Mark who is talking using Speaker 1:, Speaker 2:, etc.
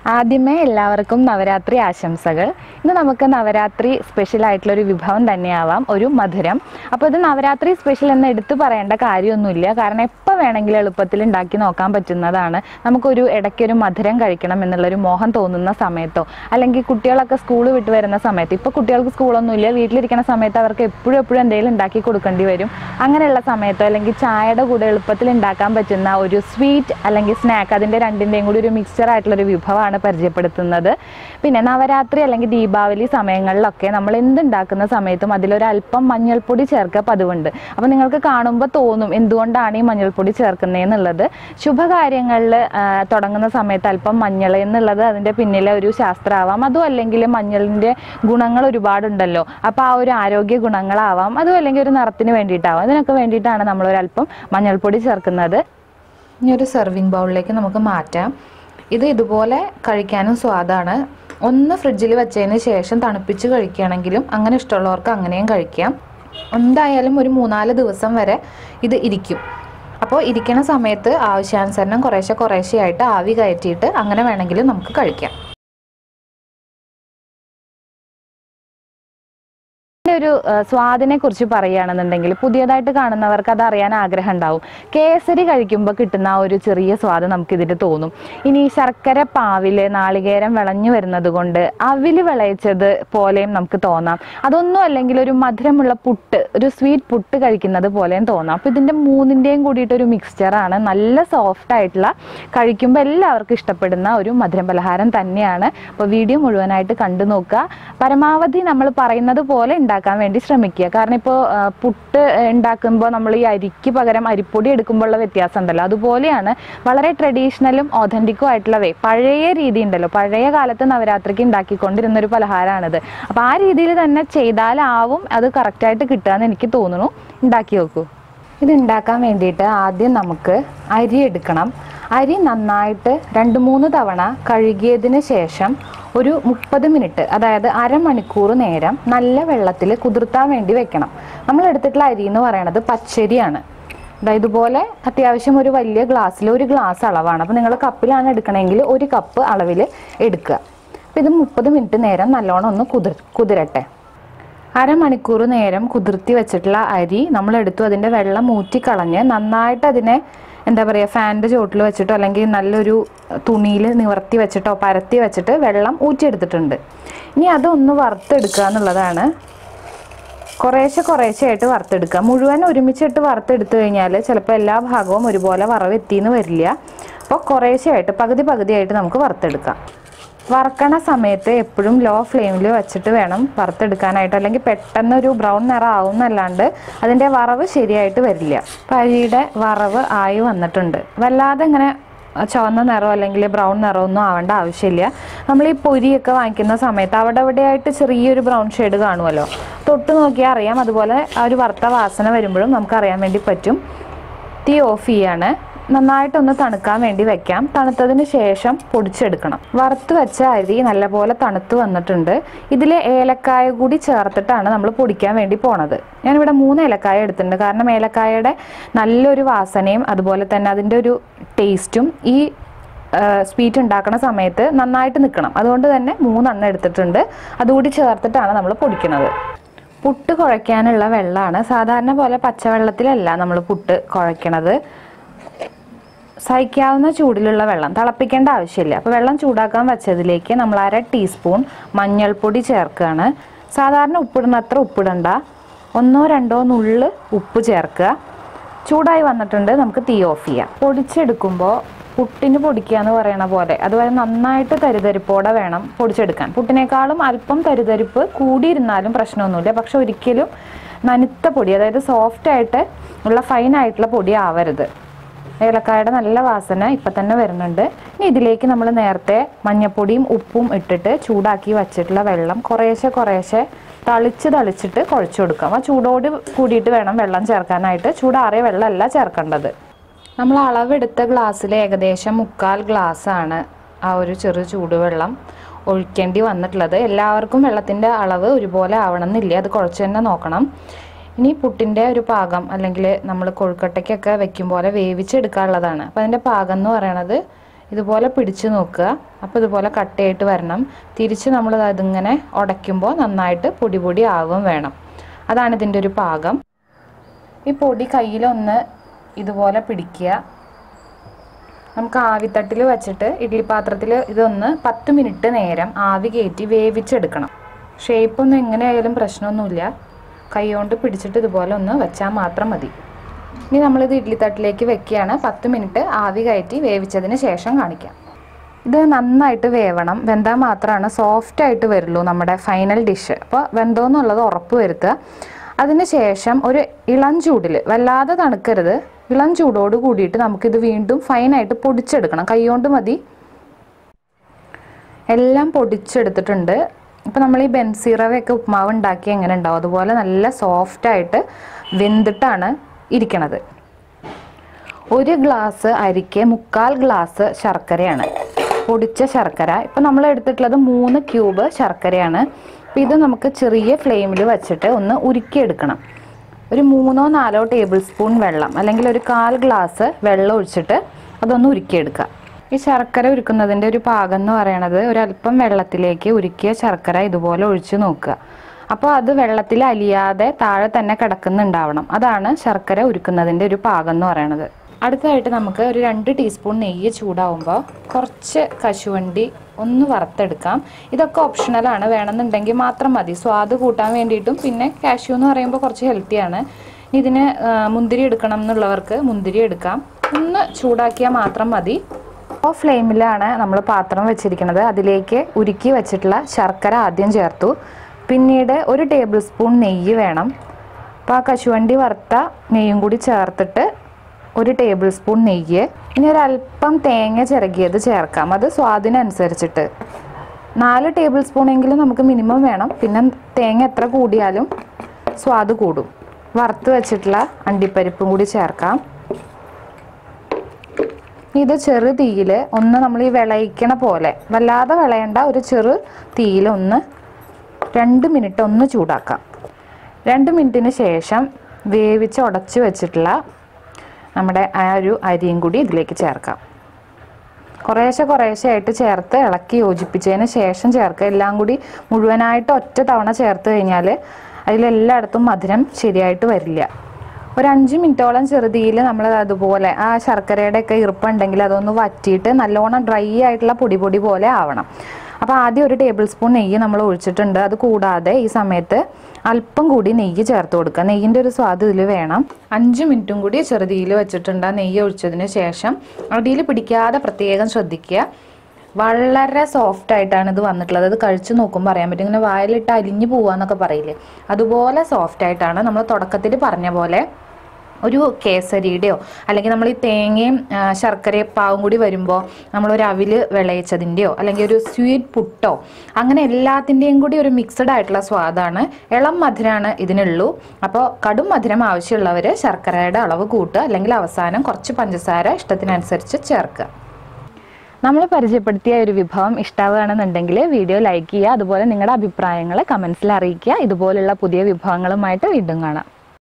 Speaker 1: ആദ്യമേ എല്ലാവർക്കും നവരാത്രി ആശംസകൾ ഇന്ന് നമുക്ക് നവരാത്രി സ്പെഷ്യൽ ആയിട്ടുള്ള ഒരു വിഭവം തന്നെയാവാം ഒരു മധുരം അപ്പോൾ ഇത് നവരാത്രി സ്പെഷ്യൽ എന്ന് എടുത്തു പറയേണ്ട കാര്യമൊന്നുമില്ല കാരണം എപ്പോൾ വേണമെങ്കിലും എളുപ്പത്തിൽ ഉണ്ടാക്കി നോക്കാൻ പറ്റുന്നതാണ് നമുക്കൊരു ഇടയ്ക്കൊരു മധുരം കഴിക്കണം എന്നുള്ളൊരു മോഹം തോന്നുന്ന സമയത്തോ അല്ലെങ്കിൽ കുട്ടികളൊക്കെ സ്കൂൾ വിട്ട് വരുന്ന സമയത്ത് ഇപ്പോൾ കുട്ടികൾക്ക് സ്കൂളൊന്നുമില്ല വീട്ടിലിരിക്കുന്ന സമയത്ത് അവർക്ക് എപ്പോഴും എപ്പോഴും എന്തെങ്കിലും ഉണ്ടാക്കി കൊടുക്കേണ്ടി വരും അങ്ങനെയുള്ള സമയത്തോ അല്ലെങ്കിൽ ചായയുടെ കൂടെ എളുപ്പത്തിൽ ഉണ്ടാക്കാൻ പറ്റുന്ന ഒരു സ്വീറ്റ് അല്ലെങ്കിൽ സ്നാക്ക് അതിൻ്റെ രണ്ടിൻ്റെയും കൂടി ഒരു മിക്സ്ചർ ആയിട്ടുള്ള ഒരു വിഭവമാണ് പരിചയപ്പെടുത്തുന്നത് പിന്നെ നവരാത്രി അല്ലെങ്കിൽ ദീപാവലി സമയങ്ങളിലൊക്കെ നമ്മൾ എന്തുണ്ടാക്കുന്ന സമയത്തും അതിലൊരു അല്പം മഞ്ഞൾപ്പൊടി ചേർക്കുക പതിവുണ്ട് അപ്പോൾ നിങ്ങൾക്ക് കാണുമ്പോൾ തോന്നും എന്തുകൊണ്ടാണ് ഈ മഞ്ഞൾപ്പൊടി ചേർക്കുന്നതെന്നുള്ളത് ശുഭകാര്യങ്ങളിൽ തുടങ്ങുന്ന സമയത്ത് അല്പം മഞ്ഞൾ എന്നുള്ളത് അതിൻ്റെ പിന്നിലെ ഒരു ശാസ്ത്രമാവാം അതും അല്ലെങ്കിൽ മഞ്ഞളിൻ്റെ ഗുണങ്ങൾ ഒരുപാടുണ്ടല്ലോ അപ്പോൾ ആ ഒരു ആരോഗ്യ ഗുണങ്ങളാവാം അതും അല്ലെങ്കിൽ ഒരു നിറത്തിന് വേണ്ടിയിട്ടാവാം അതിനൊക്കെ വേണ്ടിയിട്ടാണ് നമ്മൾ ഒരല്പം മഞ്ഞൾപ്പൊടി ചേർക്കുന്നത് ഇനി ഒരു സെർവിങ് ബൗളിലേക്ക് നമുക്ക് മാറ്റാം ഇത് ഇതുപോലെ കഴിക്കാനും സ്വാദാണ് ഒന്ന് ഫ്രിഡ്ജിൽ വെച്ചതിന് ശേഷം തണുപ്പിച്ച് കഴിക്കുകയാണെങ്കിലും അങ്ങനെ ഇഷ്ടമുള്ളവർക്ക് അങ്ങനെയും കഴിക്കാം എന്തായാലും ഒരു മൂന്നാല് ദിവസം വരെ ഇത് ഇരിക്കും അപ്പോൾ ഇരിക്കണ സമയത്ത് ആവശ്യാനുസരണം കുറേശ്ശെ കുറേശ്ശെയായിട്ട് ആവി കയറ്റിയിട്ട് അങ്ങനെ വേണമെങ്കിലും നമുക്ക് കഴിക്കാം ഇതിന്റെ ഒരു ആ, സ്വാദിനെ കുറിച്ച് പറയുകയാണെന്നുണ്ടെങ്കിൽ പുതിയതായിട്ട് കാണുന്നവർക്ക് അത് അറിയാൻ ആഗ്രഹം ഉണ്ടാവും കേസരി കഴിക്കുമ്പോൾ കിട്ടുന്ന ആ ഒരു ചെറിയ സ്വാദ് നമുക്ക് ഇതിൽ തോന്നും ഇനി ശർക്കര പാവില് നാളികേരം വിളഞ്ഞു വരുന്നത് കൊണ്ട് അവില് വിളയിച്ചത് പോലെയും നമുക്ക് തോന്നാം അതൊന്നും അല്ലെങ്കിൽ ഒരു മധുരമുള്ള പുട്ട് ഒരു സ്വീറ്റ് പുട്ട് കഴിക്കുന്നത് പോലെയും തോന്നാം അപ്പോൾ ഇതിന്റെ മൂന്നിന്റെയും കൂടിയിട്ട് ഒരു മിക്സ്ചറാണ് നല്ല സോഫ്റ്റ് ആയിട്ടുള്ള കഴിക്കുമ്പോൾ എല്ലാവർക്കും ഇഷ്ടപ്പെടുന്ന ഒരു മധുരം പലഹാരം തന്നെയാണ് അപ്പോൾ വീഡിയോ മുഴുവനായിട്ട് കണ്ടു നോക്കുക പരമാവധി നമ്മൾ പറയുന്നത് പോലെ ഉണ്ടാക്കാൻ വേണ്ടി ശ്രമിക്കുക കാരണം ഇപ്പോൾ പുട്ട് ഉണ്ടാക്കുമ്പോൾ നമ്മൾ ഈ അരിക്ക് പകരം അരിപ്പൊടി എടുക്കുമ്പോൾ ഉള്ള വ്യത്യാസം ഉണ്ടല്ലോ അതുപോലെയാണ് വളരെ ട്രഡീഷണലും ഓഥൻറ്റിക്കും ആയിട്ടുള്ള വേ പഴയ രീതി ഉണ്ടല്ലോ പഴയ കാലത്ത് നവരാത്രിക്ക് ഉണ്ടാക്കിക്കൊണ്ടിരുന്ന ഒരു പലഹാരമാണിത് അപ്പോൾ ആ രീതിയിൽ തന്നെ ചെയ്താലാവും അത് കറക്റ്റായിട്ട് കിട്ടുക എന്ന് എനിക്ക് തോന്നുന്നു ഉണ്ടാക്കി നോക്കൂ ഇത് ഉണ്ടാക്കാൻ വേണ്ടിയിട്ട് ആദ്യം നമുക്ക് അരി എടുക്കണം അരി നന്നായിട്ട് രണ്ട് മൂന്ന് തവണ കഴുകിയതിന് ശേഷം ഒരു മുപ്പത് മിനിറ്റ് അതായത് അരമണിക്കൂർ നേരം നല്ല വെള്ളത്തിൽ കുതിർത്താൻ വേണ്ടി വെക്കണം നമ്മൾ എടുത്തിട്ടുള്ള അരി എന്ന് പറയുന്നത് പച്ചരിയാണ് ദാ ഇതുപോലെ അത്യാവശ്യം ഒരു വലിയ ഗ്ലാസ്സിൽ ഒരു ഗ്ലാസ് അളവാണ് അപ്പോൾ നിങ്ങൾ കപ്പിലാണ് എടുക്കണമെങ്കിൽ ഒരു കപ്പ് അളവിൽ എടുക്കുക അപ്പോൾ ഇത് മുപ്പത് മിനിറ്റ് നേരം നല്ലോണം ഒന്ന് കുതിർ കുതിരട്ടെ അരമണിക്കൂർ നേരം കുതിർത്തി വെച്ചിട്ടുള്ള അരി നമ്മൾ എടുത്തു അതിൻ്റെ വെള്ളം ഊറ്റിക്കളഞ്ഞ് നന്നായിട്ട് അതിനെ എന്താ പറയുക ഫാനിൻ്റെ ചുവട്ടിൽ വെച്ചിട്ടോ അല്ലെങ്കിൽ നല്ലൊരു തുണിയിൽ നിവർത്തി വെച്ചിട്ടോ പരത്തി വെച്ചിട്ട് വെള്ളം ഊറ്റിയെടുത്തിട്ടുണ്ട് ഇനി അതൊന്ന് വറുത്തെടുക്കുക എന്നുള്ളതാണ് കുറേശ്ശെ കുറേശ്ശെ ആയിട്ട് വറുത്തെടുക്കുക മുഴുവൻ ഒരുമിച്ചിട്ട് വറുത്തെടുത്തു കഴിഞ്ഞാൽ ചിലപ്പോൾ എല്ലാ ഭാഗവും ഒരുപോലെ വറവ് എത്തിയെന്ന് വരില്ല അപ്പോൾ കുറേശ്ശെ ആയിട്ട് പകുതി പകുതിയായിട്ട് നമുക്ക് വറുത്തെടുക്കാം വറക്കണ സമയത്ത് എപ്പോഴും ലോ ഫ്ലെയിമിൽ വെച്ചിട്ട് വേണം വറുത്തെടുക്കാനായിട്ട് അല്ലെങ്കിൽ പെട്ടെന്ന് ഒരു ബ്രൗൺ നിറം ആവുന്നല്ലാണ്ട് അതിൻ്റെ വറവ് ശരിയായിട്ട് വരില്ല അപ്പം അരിയുടെ വറവ് ആയി വന്നിട്ടുണ്ട് വല്ലാതെ ഇങ്ങനെ ചുവന്ന നിറം അല്ലെങ്കിൽ ബ്രൗൺ നിറം ഒന്നും ആവേണ്ട ആവശ്യമില്ല നമ്മൾ ഈ പൊരിയൊക്കെ വാങ്ങിക്കുന്ന സമയത്ത് അവിടെ എവിടെയായിട്ട് ചെറിയൊരു ബ്രൗൺ ഷെയ്ഡ് കാണുമല്ലോ തൊട്ട് നോക്കിയാൽ അറിയാം അതുപോലെ ആ ഒരു വറുത്ത വാസന വരുമ്പോഴും നമുക്ക് അറിയാൻ വേണ്ടി പറ്റും തീ ഓഫ് ചെയ്യാണ് നന്നായിട്ടൊന്ന് തണുക്കാൻ വേണ്ടി വെക്കാം തണുത്തതിന് ശേഷം പൊടിച്ചെടുക്കണം വറുത്ത് വെച്ച അരി നല്ലപോലെ തണുത്ത് വന്നിട്ടുണ്ട് ഇതിൽ ഏലക്കായ കൂടി ചേർത്തിട്ടാണ് നമ്മൾ പൊടിക്കാൻ വേണ്ടി പോണത് ഞാനിവിടെ മൂന്ന് ഏലക്കായ എടുത്തിട്ടുണ്ട് കാരണം ഏലക്കായയുടെ നല്ലൊരു വാസനയും അതുപോലെ തന്നെ അതിൻ്റെ ഒരു ടേസ്റ്റും ഈ സ്വീറ്റ് ഉണ്ടാക്കുന്ന സമയത്ത് നന്നായിട്ട് നിൽക്കണം അതുകൊണ്ട് തന്നെ മൂന്നെണ്ണം എടുത്തിട്ടുണ്ട് അതുകൂടി ചേർത്തിട്ടാണ് നമ്മൾ പൊടിക്കുന്നത് പുട്ട് കുഴയ്ക്കാനുള്ള വെള്ളമാണ് സാധാരണ പോലെ പച്ചവെള്ളത്തിലല്ല നമ്മൾ പുട്ട് കുഴയ്ക്കണത് സഹിക്കാവുന്ന ചൂടിലുള്ള വെള്ളം തിളപ്പിക്കേണ്ട ആവശ്യമില്ല അപ്പോൾ വെള്ളം ചൂടാക്കാൻ വെച്ചതിലേക്ക് നമ്മൾ അര ടീസ്പൂൺ മഞ്ഞൾപ്പൊടി ചേർക്കുകയാണ് സാധാരണ ഉപ്പിടുന്നത്ര ഉപ്പിടണ്ട ഒന്നോ രണ്ടോ നുള്ള് ഉപ്പ് ചേർക്കുക ചൂടായി വന്നിട്ടുണ്ട് നമുക്ക് തീ ഓഫ് ചെയ്യാം പൊടിച്ചെടുക്കുമ്പോൾ പുട്ടിന് പൊടിക്കുക എന്ന് പറയണ പോലെ അതുപോലെ നന്നായിട്ട് തരിതരിപ്പോടെ വേണം പൊടിച്ചെടുക്കാൻ പുട്ടിനേക്കാളും അല്പം തരിതരിപ്പ് കൂടിയിരുന്നാലും പ്രശ്നമൊന്നുമില്ല പക്ഷെ ഒരിക്കലും നനുത്ത പൊടി അതായത് സോഫ്റ്റ് ആയിട്ട് ഉള്ള ഫൈൻ ആയിട്ടുള്ള പൊടി ആവരുത് ഏലക്കായുടെ നല്ല വാസന ഇപ്പം തന്നെ വരുന്നുണ്ട് ഇനി ഇതിലേക്ക് നമ്മൾ നേരത്തെ മഞ്ഞപ്പൊടിയും ഉപ്പും ഇട്ടിട്ട് ചൂടാക്കി വച്ചിട്ടുള്ള വെള്ളം കുറേശ്ശെ കുറേശ്ശെ തളിച്ച് തളിച്ചിട്ട് കുഴച്ചു കൊടുക്കാം ആ ചൂടോട് കൂടിയിട്ട് വേണം വെള്ളം ചേർക്കാനായിട്ട് ചൂടാറിയ വെള്ളമല്ല ചേർക്കേണ്ടത് നമ്മൾ അളവെടുത്ത ഗ്ലാസ്സിൽ ഏകദേശം മുക്കാൽ ഗ്ലാസ്സാണ് ആ ഒരു ചെറു ചൂടുവെള്ളം ഒഴിക്കേണ്ടി വന്നിട്ടുള്ളത് എല്ലാവർക്കും വെള്ളത്തിൻ്റെ അളവ് ഒരുപോലെ ആവണമെന്നില്ല അത് കുഴച്ച് തന്നെ നോക്കണം ഇനി പുട്ടിൻ്റെ ഒരു പാകം അല്ലെങ്കിൽ നമ്മൾ കൊഴുക്കട്ടയ്ക്കൊക്കെ വെക്കും പോലെ വേവിച്ചെടുക്കാനുള്ളതാണ് അപ്പോൾ അതിൻ്റെ പാകം എന്ന് പറയണത് ഇതുപോലെ പിടിച്ചു നോക്കുക അപ്പോൾ ഇതുപോലെ കട്ടയായിട്ട് വരണം തിരിച്ച് നമ്മൾ അതിങ്ങനെ ഉടയ്ക്കുമ്പോൾ നന്നായിട്ട് പൊടി പൊടി ആവും വേണം അതാണ് ഇതിൻ്റെ ഒരു പാകം ഈ പൊടി കയ്യിലൊന്ന് ഇതുപോലെ പിടിക്കുക നമുക്ക് ആവിത്തട്ടിൽ വെച്ചിട്ട് ഇഡ്ഡലി പാത്രത്തിൽ ഇതൊന്ന് പത്ത് മിനിറ്റ് നേരം ആവി കയറ്റി വേവിച്ചെടുക്കണം ഷേപ്പൊന്നും എങ്ങനെയായാലും പ്രശ്നമൊന്നുമില്ല കൈ കൊണ്ട് പിടിച്ചിട്ട് ഇതുപോലെ ഒന്ന് വെച്ചാൽ മാത്രം മതി ഇനി നമ്മളിത് ഇഡ്ഡലി തട്ടിലേക്ക് വെക്കുകയാണ് പത്ത് മിനിറ്റ് ആവി കയറ്റി വേവിച്ചതിന് ശേഷം കാണിക്കാം ഇത് നന്നായിട്ട് വേവണം വെന്താൽ മാത്രമാണ് സോഫ്റ്റ് ആയിട്ട് വരുള്ളൂ നമ്മുടെ ഫൈനൽ ഡിഷ് അപ്പോൾ വെന്തോ എന്നുള്ളത് ഉറപ്പ് വരുത്തുക അതിന് ശേഷം ഒരു ഇളം ചൂടിൽ വല്ലാതെ തണുക്കരുത് ഇളം ചൂടോട് കൂടിയിട്ട് നമുക്കിത് വീണ്ടും ഫൈനായിട്ട് പൊടിച്ചെടുക്കണം കൈകൊണ്ട് മതി എല്ലാം പൊടിച്ചെടുത്തിട്ടുണ്ട് ഇപ്പം നമ്മൾ ഈ ബെൻസീറവയൊക്കെ ഉപ്മാവ് ഉണ്ടാക്കി എങ്ങനെ ഉണ്ടാവും അതുപോലെ നല്ല സോഫ്റ്റായിട്ട് വെന്തിട്ടാണ് ഇരിക്കണത് ഒരു ഗ്ലാസ് അരിക്ക് മുക്കാൽ ഗ്ലാസ് ശർക്കരയാണ് പൊടിച്ച ശർക്കര ഇപ്പം നമ്മൾ എടുത്തിട്ടുള്ളത് മൂന്ന് ക്യൂബ് ശർക്കരയാണ് അപ്പം ഇത് നമുക്ക് ചെറിയ ഫ്ലെയിമിൽ വെച്ചിട്ട് ഒന്ന് ഉരുക്കിയെടുക്കണം ഒരു മൂന്നോ നാലോ ടേബിൾ സ്പൂൺ വെള്ളം അല്ലെങ്കിൽ ഒരു കാൽ ഗ്ലാസ് വെള്ളം ഒഴിച്ചിട്ട് അതൊന്ന് ഉരുക്കിയെടുക്കുക ഈ ശർക്കര ഉരുക്കുന്നതിൻ്റെ ഒരു പാകം എന്ന് പറയണത് ഒരല്പം വെള്ളത്തിലേക്ക് ഉരുക്കിയ ശർക്കര ഇതുപോലെ ഒഴിച്ച് നോക്കുക അപ്പോൾ അത് വെള്ളത്തിൽ അലിയാതെ താഴെ തന്നെ കിടക്കുന്നുണ്ടാവണം അതാണ് ശർക്കര ഉരുക്കുന്നതിൻ്റെ ഒരു പാകം എന്ന് പറയണത് അടുത്തതായിട്ട് നമുക്ക് ഒരു രണ്ട് ടീസ്പൂൺ നെയ്യ് ചൂടാവുമ്പോൾ കുറച്ച് കശുവണ്ടി ഒന്ന് വറുത്തെടുക്കാം ഇതൊക്കെ ഓപ്ഷണലാണ് വേണമെന്നുണ്ടെങ്കിൽ മാത്രം മതി സ്വാദ് കൂട്ടാൻ വേണ്ടിയിട്ടും പിന്നെ കാഷ്യൂ എന്ന് പറയുമ്പോൾ കുറച്ച് ഹെൽത്തിയാണ് ഇതിന് ആ, മുന്തിരി എടുക്കണം എന്നുള്ളവർക്ക് മുന്തിരി എടുക്കാം ഒന്ന് ചൂടാക്കിയാൽ മാത്രം മതി ലോ ഫ്ലെയിമിലാണ് നമ്മൾ പാത്രം വെച്ചിരിക്കുന്നത് അതിലേക്ക് ഉരുക്കി വെച്ചിട്ടുള്ള ശർക്കര ആദ്യം ചേർത്തു പിന്നീട് ഒരു ടേബിൾ സ്പൂൺ നെയ്യ് വേണം അപ്പോൾ ആ കശുവണ്ടി വറുത്ത നെയ്യും കൂടി ചേർത്തിട്ട് ഒരു ടേബിൾ സ്പൂൺ നെയ്യ് ഇനി ഒരല്പം തേങ്ങ ചിരകിയത് ചേർക്കാം അത് സ്വാദിനനുസരിച്ചിട്ട് നാല് ടേബിൾ സ്പൂണെങ്കിലും നമുക്ക് മിനിമം വേണം പിന്നെ തേങ്ങ എത്ര കൂടിയാലും സ്വാദ് കൂടും വറുത്ത് വെച്ചിട്ടുള്ള അണ്ടിപ്പരിപ്പും കൂടി ചേർക്കാം ഇത് ചെറു തീയിൽ ഒന്ന് നമ്മൾ ഈ വിളയിക്കണ പോലെ വല്ലാതെ വിളയണ്ട ഒരു ചെറു തീയിൽ ഒന്ന് രണ്ട് മിനിറ്റ് ഒന്ന് ചൂടാക്കാം രണ്ട് മിനിറ്റിന് ശേഷം വേവിച്ച് ഉടച്ച് വെച്ചിട്ടുള്ള നമ്മുടെ ആ ഒരു അരിയും കൂടി ഇതിലേക്ക് ചേർക്കാം കുറേശ്ശെ കുറേശ്ശെ ആയിട്ട് ചേർത്ത് ഇളക്കി യോജിപ്പിച്ചതിന് ശേഷം ചേർക്കുക എല്ലാം കൂടി മുഴുവനായിട്ട് ഒറ്റ തവണ ചേർത്ത് കഴിഞ്ഞാൽ അതിലെല്ലായിടത്തും മധുരം ശരിയായിട്ട് വരില്ല ഒരു അഞ്ച് മിനിറ്റോളം ചെറുതീയിൽ നമ്മൾ അതുപോലെ ആ ശർക്കരയുടെ ഒക്കെ ഈർപ്പുണ്ടെങ്കിൽ അതൊന്ന് വറ്റിയിട്ട് നല്ലോണം ഡ്രൈ ആയിട്ടുള്ള പൊടി പൊടി പോലെ ആവണം അപ്പോൾ ആദ്യം ഒരു ടേബിൾ സ്പൂൺ നെയ്യ് നമ്മൾ ഒഴിച്ചിട്ടുണ്ട് അത് കൂടാതെ ഈ സമയത്ത് അല്പം കൂടി നെയ്യ് ചേർത്ത് കൊടുക്കുക നെയ്യിൻ്റെ ഒരു സ്വാദ് ഇതിൽ വേണം അഞ്ച് മിനിറ്റും കൂടി ചെറുതീയിൽ വെച്ചിട്ടുണ്ട് ആ നെയ്യ് ഒഴിച്ചതിന് ശേഷം അടിയിൽ പിടിക്കാതെ പ്രത്യേകം ശ്രദ്ധിക്കുക വളരെ സോഫ്റ്റ് ആയിട്ടാണ് ഇത് വന്നിട്ടുള്ളത് അത് കഴിച്ചു നോക്കുമ്പോൾ അറിയാൻ പറ്റും ഇങ്ങനെ വായിലിട്ട് അലിഞ്ഞു പോവാന്നൊക്കെ പറയില്ലേ അതുപോലെ സോഫ്റ്റ് ആയിട്ടാണ് നമ്മൾ തുടക്കത്തിൽ പറഞ്ഞ പോലെ ഒരു കേസരിയുടെയോ അല്ലെങ്കിൽ നമ്മൾ ഈ തേങ്ങയും ആ, ശർക്കരയും പാവും കൂടി വരുമ്പോൾ നമ്മളൊരു അവില് വിളയിച്ചതിൻ്റെയോ അല്ലെങ്കിൽ ഒരു സ്വീറ്റ് പുട്ടോ അങ്ങനെ എല്ലാത്തിൻ്റെയും കൂടി ഒരു മിക്സഡ് ആയിട്ടുള്ള സ്വാദാണ് ഇളം മധുരമാണ് ഇതിനുള്ളൂ അപ്പോൾ കടും മധുരം ആവശ്യമുള്ളവർ ശർക്കരയുടെ അളവ് കൂട്ടുക അല്ലെങ്കിൽ അവസാനം കുറച്ച് പഞ്ചസാര ഇഷ്ടത്തിനനുസരിച്ച് ചേർക്കുക നമ്മൾ പരിചയപ്പെടുത്തിയ ഒരു വിഭവം ഇഷ്ടാവുകയാണെന്നുണ്ടെങ്കിൽ വീഡിയോ ലൈക്ക് ചെയ്യുക അതുപോലെ നിങ്ങളുടെ അഭിപ്രായങ്ങൾ കമൻസിൽ അറിയിക്കുക ഇതുപോലുള്ള പുതിയ വിഭവങ്ങളുമായിട്ട് വീണ്ടും കാണാം